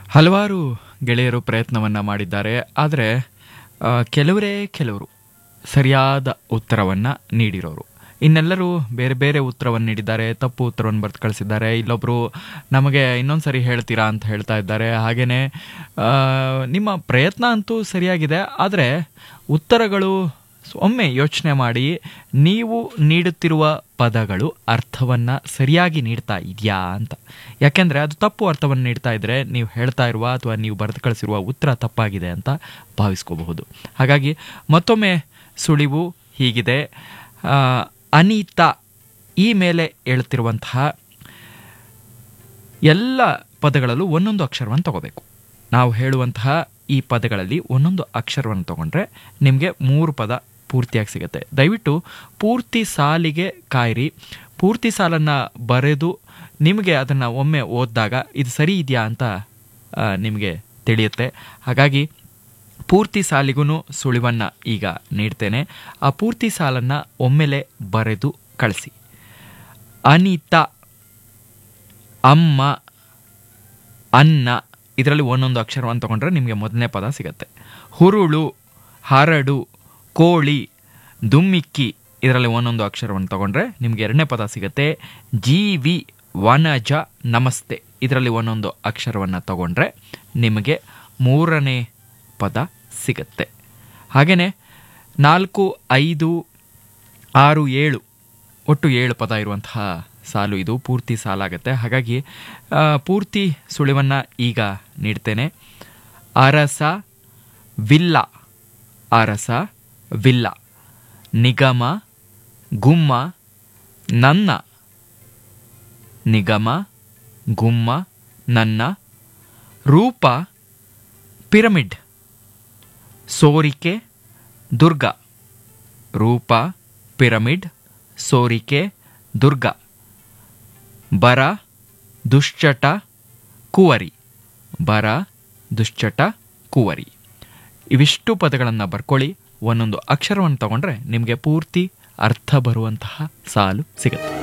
ಹಲವಾರು ಗೆಳೆಯರು ಪ್ರಯತ್ನವನ್ನು ಮಾಡಿದ್ದಾರೆ ಆದರೆ ಆ, ಕೆಲವರೇ ಕೆಲವರು ಸರಿಯಾದ ಉತ್ತರವನ್ನು ನೀಡಿರೋರು ಇನ್ನೆಲ್ಲರೂ ಬೇರೆ ಬೇರೆ ಉತ್ತರವನ್ನು ನೀಡಿದ್ದಾರೆ ತಪ್ಪು ಉತ್ತರವನ್ನು ಬರೆದು ಕಳಿಸಿದ್ದಾರೆ ಇಲ್ಲೊಬ್ಬರು ನಮಗೆ ಇನ್ನೊಂದು ಸರಿ ಹೇಳ್ತೀರಾ ಅಂತ ಹೇಳ್ತಾ ಇದ್ದಾರೆ ಹಾಗೆಯೇ ನಿಮ್ಮ ಪ್ರಯತ್ನ ಅಂತೂ ಸರಿಯಾಗಿದೆ ಆದರೆ ಉತ್ತರಗಳು ಒಮ್ಮೆ ಯೋಚನೆ ಮಾಡಿ ನೀವು ನೀಡುತ್ತಿರುವ ಪದಗಳು ಅರ್ಥವನ್ನು ಸರಿಯಾಗಿ ನೀಡ್ತಾ ಇದೆಯಾ ಅಂತ ಯಾಕೆಂದರೆ ಅದು ತಪ್ಪು ಅರ್ಥವನ್ನು ನೀಡ್ತಾ ಇದ್ದರೆ ನೀವು ಹೇಳ್ತಾ ಇರುವ ಅಥವಾ ನೀವು ಬರೆದು ಕಳಿಸಿರುವ ಉತ್ತರ ತಪ್ಪಾಗಿದೆ ಅಂತ ಭಾವಿಸ್ಕೋಬಹುದು ಹಾಗಾಗಿ ಮತ್ತೊಮ್ಮೆ ಸುಳಿವು ಹೀಗಿದೆ ಆ, ಅನಿತಾ ಈ ಮೇಲೆ ಹೇಳ್ತಿರುವಂತಹ ಎಲ್ಲ ಪದಗಳಲ್ಲೂ ಒಂದೊಂದು ಅಕ್ಷರವನ್ನು ತಗೋಬೇಕು ನಾವು ಹೇಳುವಂತಹ ಈ ಪದಗಳಲ್ಲಿ ಒಂದೊಂದು ಅಕ್ಷರವನ್ನು ತಗೊಂಡ್ರೆ ನಿಮಗೆ ಮೂರು ಪದ ಪೂರ್ತಿಯಾಗಿ ಸಿಗುತ್ತೆ ದಯವಿಟ್ಟು ಪೂರ್ತಿ ಸಾಲಿಗೆ ಕಾಯಿರಿ ಪೂರ್ತಿ ಸಾಲನ್ನು ಬರೆದು ನಿಮಗೆ ಅದನ್ನು ಒಮ್ಮೆ ಓದಿದಾಗ ಇದು ಸರಿ ಇದೆಯಾ ಅಂತ ಆ, ನಿಮಗೆ ತಿಳಿಯುತ್ತೆ ಹಾಗಾಗಿ ಪೂರ್ತಿ ಸಾಲಿಗೂ ಸುಳಿವನ್ನು ಈಗ ನೀಡ್ತೇನೆ ಆ ಪೂರ್ತಿ ಸಾಲನ್ನು ಒಮ್ಮೆಲೆ ಬರೆದು ಕಳಿಸಿ ಅನಿತಾ ಅಮ್ಮ ಅನ್ನ ಇದರಲ್ಲಿ ಒಂದೊಂದು ಅಕ್ಷರವನ್ನು ತಗೊಂಡ್ರೆ ನಿಮಗೆ ಮೊದಲನೇ ಪದ ಸಿಗುತ್ತೆ ಹುರುಳು ಹರಡು ಕೋಳಿ ದುಮ್ಮಿಕ್ಕಿ ಇದರಲ್ಲಿ ಒಂದೊಂದು ಅಕ್ಷರವನ್ನು ತಗೊಂಡ್ರೆ ನಿಮಗೆ ಎರಡನೇ ಪದ ಸಿಗುತ್ತೆ ಜೀವಿ ವನಜ ನಮಸ್ತೆ ಇದರಲ್ಲಿ ಒಂದೊಂದು ಅಕ್ಷರವನ್ನು ತಗೊಂಡ್ರೆ ನಿಮಗೆ ಮೂರನೇ ಪದ ಸಿಗುತ್ತೆ ಹಾಗೆಯೇ ನಾಲ್ಕು ಐದು ಆರು ಏಳು ಒಟ್ಟು ಏಳು ಪದ ಇರುವಂತಹ ಸಾಲು ಇದು ಪೂರ್ತಿ ಸಾಲಾಗುತ್ತೆ ಹಾಗಾಗಿ ಆ, ಪೂರ್ತಿ ಸುಳಿವನ್ನು ಈಗ ನೀಡ್ತೇನೆ ಅರಸ ವಿಲ್ಲ ಅರಸ ವಿಲ್ಲ ನಿಗಮ ಗುಮ್ಮ ನನ್ನ ನಿಗಮ ಗುಮ್ಮ ನನ್ನ ರೂಪ ಪಿರಮಿಡ್ ಸೋರಿಕೆ ದುರ್ಗ ರೂಪ ಪಿರಮಿಡ್ ಸೋರಿಕೆ ದುರ್ಗ ಬರ ದುಶ್ಚಟ ಕುವರಿ ಬರ ದುಶ್ಚಟ ಕುವರಿ ಇವಿಷ್ಟು ಪದಗಳನ್ನು ಬರ್ಕೊಳ್ಳಿ ಒಂದೊಂದು ಅಕ್ಷರವನ್ನು ತಗೊಂಡ್ರೆ ನಿಮಗೆ ಪೂರ್ತಿ ಅರ್ಥ ಬರುವಂತಹ ಸಾಲು ಸಿಗುತ್ತೆ